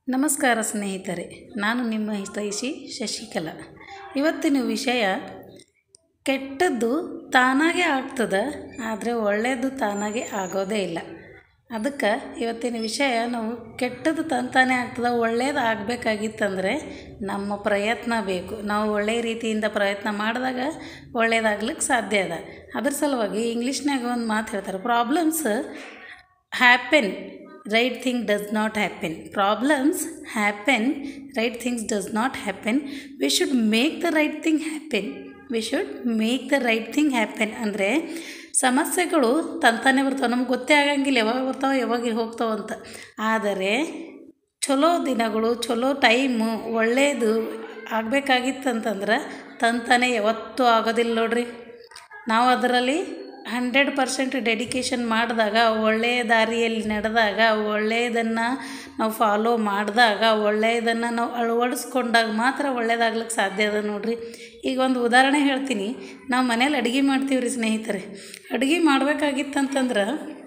ನಮಸ್ಕಾರ ಸ್ನೇಹಿತರೆ ನಾನು ನಿಮ್ಮ ಹಿತೈಷಿ ಶಶಿಕಲಾ ಇವತ್ತಿನ ವಿಷಯ ಕೆಟ್ಟದ್ದು ತಾನಾಗೆ ಆಗ್ತದೆ ಆದರೆ ಒಳ್ಳೆಯದು ತಾನಾಗೆ ಆಗೋದೇ ಇಲ್ಲ ಅದಕ್ಕೆ ಇವತ್ತಿನ ವಿಷಯ ನಾವು ಕೆಟ್ಟದ್ದು ತಂತಾನೇ ಆಗ್ತದೆ ಒಳ್ಳೇದು ಆಗಬೇಕಾಗಿತ್ತಂದ್ರೆ ನಮ್ಮ ಪ್ರಯತ್ನ ಬೇಕು ನಾವು ಒಳ್ಳೆಯ ರೀತಿಯಿಂದ ಪ್ರಯತ್ನ ಮಾಡಿದಾಗ ಒಳ್ಳೇದಾಗ್ಲಿಕ್ಕೆ ಸಾಧ್ಯ ಅದ ಅದ್ರ ಸಲುವಾಗಿ ಇಂಗ್ಲೀಷ್ನಾಗ ಒಂದು ಮಾತು ಹೇಳ್ತಾರೆ problems happen right thing does not happen problems happen right things does not happen we should make the right thing happen we should make the right thing happen ಅಂದರೆ ಸಮಸ್ಯೆಗಳು ತಂತಾನೆ ಬರ್ತಾವೆ ನಮ್ಗೆ ಗೊತ್ತೇ ಆಗಂಗಿಲ್ಲ ಯಾವಾಗ ಬರ್ತಾವೆ ಯಾವಾಗ ಹೋಗ್ತಾವೆ ಅಂತ ಆದರೆ ಚಲೋ ದಿನಗಳು ಚಲೋ ಟೈಮು ಒಳ್ಳೆಯದು ಆಗಬೇಕಾಗಿತ್ತಂತಂದ್ರೆ ತಂತಾನೆ ಯಾವತ್ತೂ ಆಗೋದಿಲ್ಲ ನೋಡ್ರಿ ನಾವು ಅದರಲ್ಲಿ ಹಂಡ್ರೆಡ್ ಪರ್ಸೆಂಟ್ ಡೆಡಿಕೇಶನ್ ಮಾಡಿದಾಗ ಒಳ್ಳೆಯ ದಾರಿಯಲ್ಲಿ ನಡೆದಾಗ ಒಳ್ಳೆಯದನ್ನು ನಾವು ಫಾಲೋ ಮಾಡಿದಾಗ ಒಳ್ಳೆಯದನ್ನು ನಾವು ಅಳವಡಿಸ್ಕೊಂಡಾಗ ಮಾತ್ರ ಒಳ್ಳೇದಾಗ್ಲಿಕ್ಕೆ ಸಾಧ್ಯ ಅದ ನೋಡ್ರಿ ಈಗ ಒಂದು ಉದಾಹರಣೆ ಹೇಳ್ತೀನಿ ನಾವು ಮನೇಲಿ ಅಡುಗೆ ಮಾಡ್ತೀವಿ ರೀ ಸ್ನೇಹಿತರೆ ಅಡುಗೆ ಮಾಡ್ಬೇಕಾಗಿತ್ತಂತಂದ್ರೆ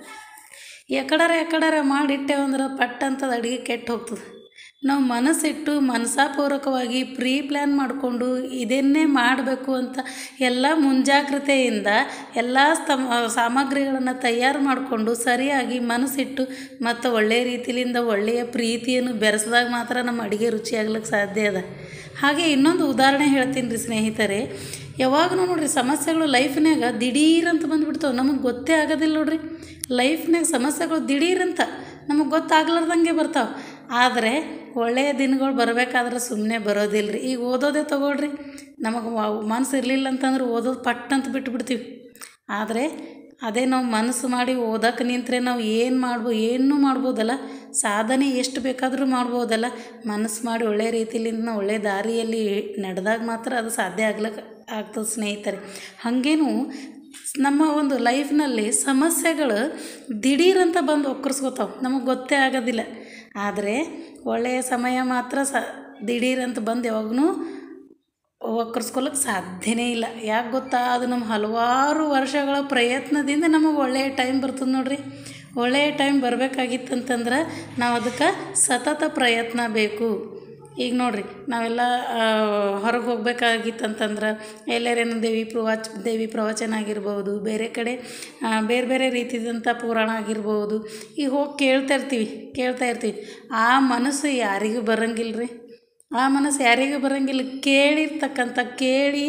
ಎಕಡರ ಎಕಡರ ಮಾಡಿಟ್ಟೇವಂದ್ರೆ ಪಟ್ ಅಂತದ ಅಡುಗೆ ಕೆಟ್ಟು ಹೋಗ್ತದೆ ನಾವು ಮನಸ್ಸಿಟ್ಟು ಮನಸಾಪೂರ್ವಕವಾಗಿ ಪ್ರೀ ಪ್ಲ್ಯಾನ್ ಮಾಡಿಕೊಂಡು ಇದನ್ನೇ ಮಾಡಬೇಕು ಅಂತ ಎಲ್ಲ ಮುಂಜಾಗ್ರತೆಯಿಂದ ಎಲ್ಲ ಸ್ತಮ ಸಾಮಗ್ರಿಗಳನ್ನು ತಯಾರು ಮಾಡಿಕೊಂಡು ಸರಿಯಾಗಿ ಮನಸ್ಸಿಟ್ಟು ಮತ್ತು ಒಳ್ಳೆಯ ರೀತಿಯಿಂದ ಒಳ್ಳೆಯ ಪ್ರೀತಿಯನ್ನು ಬೆರೆಸಿದಾಗ ಮಾತ್ರ ನಮ್ಮ ಅಡುಗೆ ರುಚಿಯಾಗ್ಲಿಕ್ಕೆ ಸಾಧ್ಯ ಅದ ಹಾಗೆ ಇನ್ನೊಂದು ಉದಾಹರಣೆ ಹೇಳ್ತೀನಿ ರೀ ಸ್ನೇಹಿತರೆ ಯಾವಾಗೂ ನೋಡ್ರಿ ಸಮಸ್ಯೆಗಳು ಲೈಫ್ನಾಗ ದಿಢೀರಂತ ಬಂದುಬಿಡ್ತಾವೆ ನಮಗೆ ಗೊತ್ತೇ ಆಗೋದಿಲ್ಲ ನೋಡ್ರಿ ಲೈಫ್ನಾಗ ಸಮಸ್ಯೆಗಳು ದಿಢೀರಂತ ನಮಗೆ ಗೊತ್ತಾಗ್ಲಾರ್ದಂಗೆ ಬರ್ತಾವೆ ಆದರೆ ಒಳ್ಳೆಯ ದಿನಗಳು ಬರಬೇಕಾದ್ರೆ ಸುಮ್ಮನೆ ಬರೋದಿಲ್ಲ ರೀ ಈಗ ಓದೋದೇ ತೊಗೊಳ್ರಿ ನಮಗೆ ಮನಸ್ಸು ಇರಲಿಲ್ಲ ಅಂತಂದ್ರೆ ಓದೋದು ಪಟ್ ಅಂತ ಬಿಟ್ಬಿಡ್ತೀವಿ ಆದರೆ ಅದೇ ನಾವು ಮನಸ್ಸು ಮಾಡಿ ಓದಕ್ಕೆ ನಿಂತರೆ ನಾವು ಏನು ಮಾಡ್ಬೋದು ಏನೂ ಮಾಡ್ಬೋದಲ್ಲ ಸಾಧನೆ ಎಷ್ಟು ಬೇಕಾದರೂ ಮಾಡ್ಬೋದಲ್ಲ ಮನಸ್ಸು ಮಾಡಿ ಒಳ್ಳೆಯ ರೀತಿಲಿಂದ ನಾವು ಒಳ್ಳೆಯ ದಾರಿಯಲ್ಲಿ ನಡೆದಾಗ ಮಾತ್ರ ಅದು ಸಾಧ್ಯ ಆಗ್ಲಿಕ್ಕೆ ಆಗ್ತದೆ ಸ್ನೇಹಿತರೆ ಹಾಗೇನು ನಮ್ಮ ಒಂದು ಲೈಫ್ನಲ್ಲಿ ಸಮಸ್ಯೆಗಳು ದಿಢೀರಂತ ಬಂದು ಒಕ್ಕರ್ಸ್ಕೊತಾವೆ ನಮಗೆ ಗೊತ್ತೇ ಆಗೋದಿಲ್ಲ ಆದರೆ ಒಳ್ಳೆಯ ಸಮಯ ಮಾತ್ರ ಸ ದಿಢೀರಂತ ಬಂದು ಯಾವಾಗೂ ಒಕ್ಕರ್ಸ್ಕೊಳಕ್ಕೆ ಸಾಧ್ಯನೇ ಇಲ್ಲ ಯಾಕೆ ಗೊತ್ತಾ ಅದು ನಮ್ಮ ಹಲವಾರು ವರ್ಷಗಳ ಪ್ರಯತ್ನದಿಂದ ನಮಗೆ ಒಳ್ಳೆಯ ಟೈಮ್ ಬರ್ತದೆ ನೋಡ್ರಿ ಒಳ್ಳೆಯ ಟೈಮ್ ಬರಬೇಕಾಗಿತ್ತಂತಂದ್ರೆ ನಾವು ಅದಕ್ಕೆ ಸತತ ಪ್ರಯತ್ನ ಬೇಕು ಈಗ ನೋಡಿರಿ ನಾವೆಲ್ಲ ಹೊರಗೆ ಹೋಗ್ಬೇಕಾಗಿತ್ತಂತಂದ್ರೆ ಎಲ್ಲರೇನು ದೇವಿ ಪ್ರವಾಚ ದೇವಿ ಪ್ರವಚನ ಆಗಿರ್ಬೋದು ಬೇರೆ ಕಡೆ ಬೇರೆ ಬೇರೆ ರೀತಿದಂಥ ಪುರಾಣ ಆಗಿರ್ಬೋದು ಈಗ ಹೋಗಿ ಕೇಳ್ತಾ ಇರ್ತೀವಿ ಕೇಳ್ತಾ ಇರ್ತೀವಿ ಆ ಮನಸ್ಸು ಯಾರಿಗೂ ಬರೋಂಗಿಲ್ಲ ರೀ ಆ ಮನಸ್ಸು ಯಾರಿಗೂ ಬರೋಂಗಿಲ್ಲ ಕೇಳಿರ್ತಕ್ಕಂಥ ಕೇಳಿ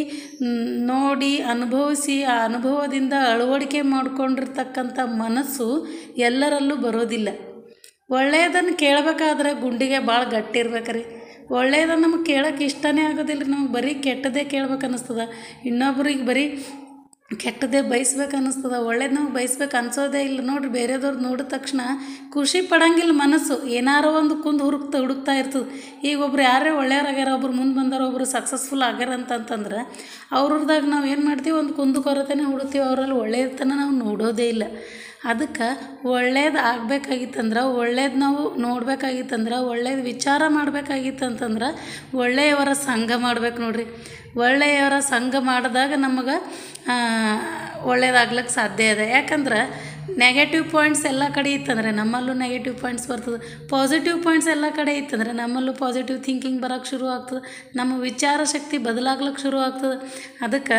ನೋಡಿ ಅನುಭವಿಸಿ ಆ ಅನುಭವದಿಂದ ಅಳವಡಿಕೆ ಮಾಡ್ಕೊಂಡಿರ್ತಕ್ಕಂಥ ಮನಸ್ಸು ಎಲ್ಲರಲ್ಲೂ ಬರೋದಿಲ್ಲ ಒಳ್ಳೆಯದನ್ನು ಕೇಳಬೇಕಾದ್ರೆ ಗುಂಡಿಗೆ ಭಾಳ ಗಟ್ಟಿ ಇರ್ಬೇಕ್ರಿ ಒಳ್ಳೆಯದನ್ನು ನಮಗೆ ಕೇಳೋಕೆ ಇಷ್ಟನೇ ಆಗೋದಿಲ್ಲ ರೀ ನಮಗೆ ಬರೀ ಕೆಟ್ಟದೇ ಕೇಳ್ಬೇಕು ಅನ್ನಿಸ್ತದ ಇನ್ನೊಬ್ರಿಗೆ ಬರೀ ಕೆಟ್ಟದೇ ಬಯಸ್ಬೇಕು ಅನ್ನಿಸ್ತದ ಒಳ್ಳೇದು ನಾವು ಬಯಸ್ಬೇಕು ಅನ್ಸೋದೇ ಇಲ್ಲ ನೋಡ್ರಿ ಬೇರೆದವ್ರು ನೋಡಿದ ತಕ್ಷಣ ಖುಷಿ ಪಡಂಗಿಲ್ಲ ಮನಸ್ಸು ಏನಾರೋ ಒಂದು ಕುಂದು ಹುಡುಕ್ತಾ ಹುಡುಕ್ತಾ ಇರ್ತದೆ ಈಗ ಒಬ್ರು ಯಾರೇ ಒಳ್ಳೆಯವ್ರಾಗ್ಯಾರ ಒಬ್ರು ಮುಂದೆ ಬಂದಾರ ಒಬ್ರು ಸಕ್ಸಸ್ಫುಲ್ ಆಗ್ಯಾರ ಅಂತಂತಂದ್ರೆ ಅವ್ರದಾಗ ನಾವು ಏನು ಮಾಡ್ತೀವಿ ಒಂದು ಕುಂದು ಕೊರತೆನೇ ಹುಡುಕ್ತೀವಿ ಅವರಲ್ಲಿ ಒಳ್ಳೆಯತನ ನಾವು ನೋಡೋದೇ ಇಲ್ಲ ಅದಕ್ಕೆ ಒಳ್ಳೇದು ಆಗಬೇಕಾಗಿತ್ತಂದ್ರೆ ಒಳ್ಳೇದು ನಾವು ನೋಡ್ಬೇಕಾಗಿತ್ತಂದ್ರೆ ಒಳ್ಳೇದು ವಿಚಾರ ಮಾಡಬೇಕಾಗಿತ್ತಂತಂದ್ರೆ ಒಳ್ಳೆಯವರ ಸಂಘ ಮಾಡ್ಬೇಕು ನೋಡ್ರಿ ಒಳ್ಳೆಯವರ ಸಂಘ ಮಾಡಿದಾಗ ನಮಗೆ ಒಳ್ಳೇದಾಗ್ಲಿಕ್ಕೆ ಸಾಧ್ಯ ಇದೆ ಯಾಕಂದ್ರೆ ನೆಗೆಟಿವ್ ಪಾಯಿಂಟ್ಸ್ ಎಲ್ಲ ಕಡೆ ಇತ್ತಂದರೆ ನಮ್ಮಲ್ಲೂ ನೆಗೆಟಿವ್ ಪಾಯಿಂಟ್ಸ್ ಬರ್ತದೆ ಪಾಸಿಟಿವ್ ಪಾಯಿಂಟ್ಸ್ ಎಲ್ಲ ಕಡೆ ಇತ್ತಂದರೆ ನಮ್ಮಲ್ಲೂ ಪಾಸಿಟಿವ್ ಥಿಂಕಿಂಗ್ ಬರೋಕ್ಕೆ ಶುರು ಆಗ್ತದೆ ನಮ್ಮ ವಿಚಾರ ಶಕ್ತಿ ಬದಲಾಗ್ಲಿಕ್ಕೆ ಶುರು ಆಗ್ತದೆ ಅದಕ್ಕೆ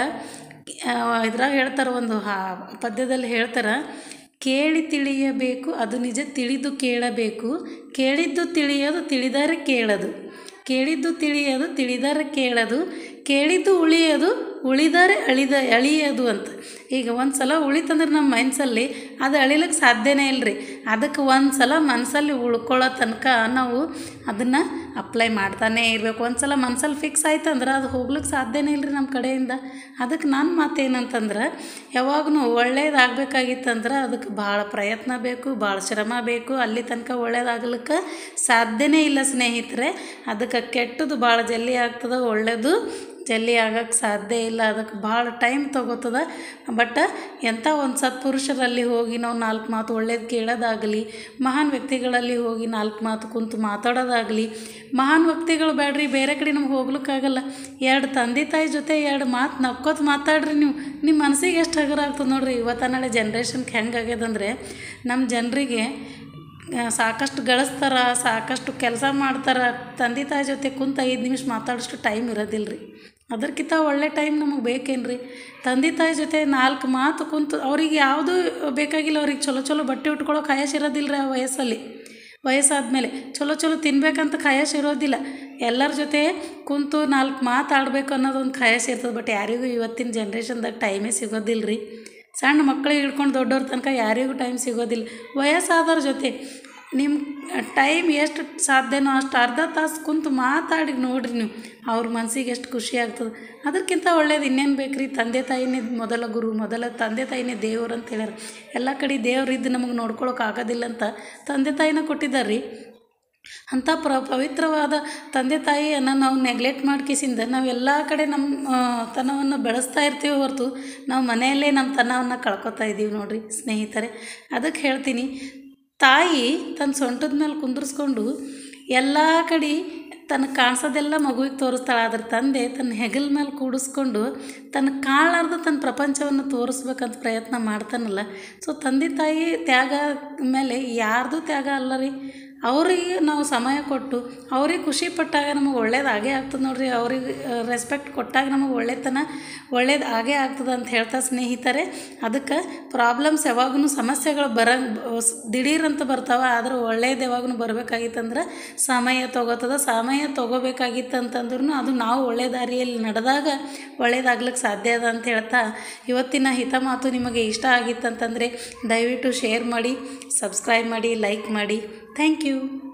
ಇದ್ರಾಗ ಹೇಳ್ತಾರೆ ಒಂದು ಹಾ ಪದ್ಯದಲ್ಲಿ ಹೇಳ್ತಾರೆ ಕೇಳಿ ತಿಳಿಯಬೇಕು ಅದು ನಿಜ ತಿಳಿದು ಕೇಳಬೇಕು ಕೇಳಿದ್ದು ತಿಳಿಯೋದು ತಿಳಿದರೆ ಕೇಳೋದು ಕೇಳಿದ್ದು ತಿಳಿಯೋದು ತಿಳಿದರೆ ಕೇಳೋದು ಕೇಳಿದ್ದು ಉಳಿಯೋದು ಉಳಿದರೆ ಅಳಿದ ಅಳಿಯೋದು ಅಂತ ಈಗ ಒಂದು ಸಲ ಉಳಿತಂದ್ರೆ ನಮ್ಮ ಮನ್ಸಲ್ಲಿ ಅದು ಅಳಿಲಿಕ್ಕೆ ಸಾಧ್ಯನೇ ಇಲ್ಲ ರೀ ಅದಕ್ಕೆ ಒಂದು ಸಲ ಮನಸ್ಸಲ್ಲಿ ಉಳ್ಕೊಳ್ಳೋ ತನಕ ನಾವು ಅದನ್ನು ಅಪ್ಲೈ ಮಾಡ್ತಾನೇ ಇರಬೇಕು ಒಂದು ಸಲ ಮನ್ಸಲ್ಲಿ ಫಿಕ್ಸ್ ಆಯ್ತಂದ್ರೆ ಅದು ಹೋಗ್ಲಿಕ್ಕೆ ಸಾಧ್ಯನೇ ಇಲ್ಲ ರೀ ನಮ್ಮ ಕಡೆಯಿಂದ ಅದಕ್ಕೆ ನನ್ನ ಮಾತೇನಂತಂದ್ರೆ ಯಾವಾಗೂ ಒಳ್ಳೇದಾಗಬೇಕಾಗಿತ್ತಂದ್ರೆ ಅದಕ್ಕೆ ಭಾಳ ಪ್ರಯತ್ನ ಬೇಕು ಭಾಳ ಶ್ರಮ ಬೇಕು ಅಲ್ಲಿ ತನಕ ಒಳ್ಳೇದಾಗ್ಲಿಕ್ಕೆ ಸಾಧ್ಯನೇ ಇಲ್ಲ ಸ್ನೇಹಿತರೆ ಅದಕ್ಕೆ ಕೆಟ್ಟದ್ದು ಭಾಳ ಜಲ್ದಿ ಆಗ್ತದೆ ಒಳ್ಳೆಯದು ಜಲ್ದಿ ಆಗಕ್ಕೆ ಸಾಧ್ಯ ಇಲ್ಲ ಅದಕ್ಕೆ ಭಾಳ ಟೈಮ್ ತೊಗೋತದ ಬಟ್ ಎಂಥ ಒಂದು ಸತ್ಪುರುಷರಲ್ಲಿ ಹೋಗಿ ನಾವು ನಾಲ್ಕು ಮಾತು ಒಳ್ಳೇದು ಕೇಳೋದಾಗಲಿ ಮಹಾನ್ ವ್ಯಕ್ತಿಗಳಲ್ಲಿ ಹೋಗಿ ನಾಲ್ಕು ಮಾತು ಕುಂತು ಮಾತಾಡೋದಾಗಲಿ ಮಹಾನ್ ವ್ಯಕ್ತಿಗಳು ಬೇಡ್ರಿ ಬೇರೆ ಕಡೆ ನಮ್ಗೆ ಹೋಗ್ಲಿಕ್ಕಾಗಲ್ಲ ಎರಡು ತಂದೆ ತಾಯಿ ಜೊತೆ ಎರಡು ಮಾತು ನಕ್ಕೋತ ಮಾತಾಡ್ರಿ ನೀವು ನಿಮ್ಮ ಮನಸ್ಸಿಗೆ ಎಷ್ಟು ಹಗರ ಆಗ್ತದೆ ನೋಡ್ರಿ ಇವತ್ತು ನಾಳೆ ಜನ್ರೇಷನ್ಗೆ ಹೆಂಗೆ ಆಗ್ಯದಂದ್ರೆ ನಮ್ಮ ಜನರಿಗೆ ಸಾಕಷ್ಟು ಗಳಿಸ್ತಾರ ಸಾಕಷ್ಟು ಕೆಲಸ ಮಾಡ್ತಾರೆ ತಂದೆ ತಾಯಿ ಜೊತೆ ಕುಂತು ಐದು ನಿಮಿಷ ಮಾತಾಡೋಷ್ಟು ಟೈಮ್ ಇರೋದಿಲ್ಲ ರೀ ಅದಕ್ಕಿಂತ ಒಳ್ಳೆ ಟೈಮ್ ನಮಗೆ ಬೇಕೇನು ರೀ ತಂದೆ ತಾಯಿ ಜೊತೆ ನಾಲ್ಕು ಮಾತು ಕುಂತು ಅವ್ರಿಗೆ ಯಾವುದೂ ಬೇಕಾಗಿಲ್ಲ ಅವ್ರಿಗೆ ಚಲೋ ಚಲೋ ಬಟ್ಟೆ ಉಟ್ಕೊಳ್ಳೋ ಖಾಯಸ್ ಇರೋದಿಲ್ಲ ರೀ ಆ ವಯಸ್ಸಲ್ಲಿ ವಯಸ್ಸಾದಮೇಲೆ ಚಲೋ ಚಲೋ ತಿನ್ಬೇಕಂತ ಖಾಯಸ್ ಇರೋದಿಲ್ಲ ಎಲ್ಲರ ಜೊತೆ ಕುಂತು ನಾಲ್ಕು ಮಾತಾಡಬೇಕು ಅನ್ನೋದೊಂದು ಖಾಯಸ್ ಇರ್ತದೆ ಬಟ್ ಯಾರಿಗೂ ಇವತ್ತಿನ ಜನ್ರೇಷನ್ದಾಗ ಟೈಮೇ ಸಿಗೋದಿಲ್ಲ ರೀ ಸಣ್ಣ ಮಕ್ಕಳಿಗೆ ಹಿಡ್ಕೊಂಡು ದೊಡ್ಡವ್ರ ತನಕ ಯಾರಿಗೂ ಟೈಮ್ ಸಿಗೋದಿಲ್ಲ ವಯಸ್ಸಾದವ್ರ ಜೊತೆ ನಿಮ್ಮ ಟೈಮ್ ಎಷ್ಟು ಸಾಧ್ಯನೋ ಅಷ್ಟು ಅರ್ಧ ತಾಸು ಕುಂತು ಮಾತಾಡಿ ನೋಡಿರಿ ನೀವು ಅವ್ರ ಮನಸ್ಸಿಗೆ ಎಷ್ಟು ಖುಷಿ ಆಗ್ತದೆ ಅದಕ್ಕಿಂತ ಒಳ್ಳೇದು ಇನ್ನೇನು ಬೇಕು ರೀ ತಂದೆ ತಾಯಿನೇ ಮೊದಲ ಗುರು ಮೊದಲ ತಂದೆ ತಾಯಿನೇ ದೇವ್ರು ಅಂತ ಹೇಳ್ಯಾರ ಎಲ್ಲ ಕಡೆ ದೇವ್ರಿದ್ದು ನಮಗೆ ನೋಡ್ಕೊಳಕ್ಕೆ ಆಗೋದಿಲ್ಲ ಅಂತ ತಂದೆ ತಾಯಿನ ಕೊಟ್ಟಿದ್ದಾರೆ ರೀ ಅಂಥ ಪ್ರ ಪವಿತ್ರವಾದ ತಂದೆ ತಾಯಿಯನ್ನು ನಾವು ನೆಗ್ಲೆಕ್ಟ್ ಮಾಡ್ಕಿಸಿಂದ ನಾವು ಎಲ್ಲ ಕಡೆ ನಮ್ಮ ತನವನ್ನು ಬೆಳೆಸ್ತಾ ಇರ್ತೀವಿ ಹೊರತು ನಾವು ಮನೆಯಲ್ಲೇ ನಮ್ಮ ತನವನ್ನು ಕಳ್ಕೊತಾ ಇದ್ದೀವಿ ನೋಡಿರಿ ಸ್ನೇಹಿತರೆ ಅದಕ್ಕೆ ಹೇಳ್ತೀನಿ ತಾಯಿ ತನ್ನ ಸೊಂಟದ ಮೇಲೆ ಕುಂದ್ರಿಸ್ಕೊಂಡು ಎಲ್ಲ ಕಡೆ ತನಗೆ ಕಾಣಿಸೋದೆಲ್ಲ ಮಗುವಿಗೆ ತೋರಿಸ್ತಾಳೆ ಆದ್ರೆ ತಂದೆ ತನ್ನ ಹೆಗಲ ಮೇಲೆ ಕೂಡಿಸ್ಕೊಂಡು ತನ್ನ ಕಾಣಲಾರ್ದ ತನ್ನ ಪ್ರಪಂಚವನ್ನು ತೋರಿಸ್ಬೇಕಂತ ಪ್ರಯತ್ನ ಮಾಡ್ತಾನಲ್ಲ ಸೊ ತಂದೆ ತಾಯಿ ತ್ಯಾಗ ಮೇಲೆ ಯಾರ್ದು ತ್ಯಾಗ ಅಲ್ಲ ರೀ ಅವರಿಗೆ ನಾವು ಸಮಯ ಕೊಟ್ಟು ಅವ್ರಿಗೆ ಖುಷಿ ಪಟ್ಟಾಗ ನಮಗೆ ಒಳ್ಳೇದು ಆಗೇ ಆಗ್ತದೆ ನೋಡಿರಿ ಅವ್ರಿಗೆ ರೆಸ್ಪೆಕ್ಟ್ ಕೊಟ್ಟಾಗ ನಮಗೆ ಒಳ್ಳೆತನ ಒಳ್ಳೇದು ಆಗೇ ಆಗ್ತದೆ ಅಂತ ಹೇಳ್ತಾ ಸ್ನೇಹಿತರೆ ಅದಕ್ಕೆ ಪ್ರಾಬ್ಲಮ್ಸ್ ಯಾವಾಗೂ ಸಮಸ್ಯೆಗಳು ಬರ ದಿಢೀರಂತ ಬರ್ತಾವೆ ಆದ್ರೆ ಒಳ್ಳೇದು ಯಾವಾಗೂ ಬರಬೇಕಾಗಿತ್ತಂದ್ರೆ ಸಮಯ ತೊಗೋತದ ಸಮಯ ತೊಗೋಬೇಕಾಗಿತ್ತು ಅಂತಂದ್ರೂ ಅದು ನಾವು ಒಳ್ಳೆ ದಾರಿಯಲ್ಲಿ ನಡೆದಾಗ ಒಳ್ಳೇದಾಗ್ಲಿಕ್ಕೆ ಸಾಧ್ಯ ಅದ ಅಂತ ಹೇಳ್ತಾ ಇವತ್ತಿನ ಹಿತ ಮಾತು ನಿಮಗೆ ಇಷ್ಟ ಆಗಿತ್ತಂತಂದರೆ ದಯವಿಟ್ಟು ಶೇರ್ ಮಾಡಿ ಸಬ್ಸ್ಕ್ರೈಬ್ ಮಾಡಿ ಲೈಕ್ ಮಾಡಿ ಥ್ಯಾಂಕ್ ಯು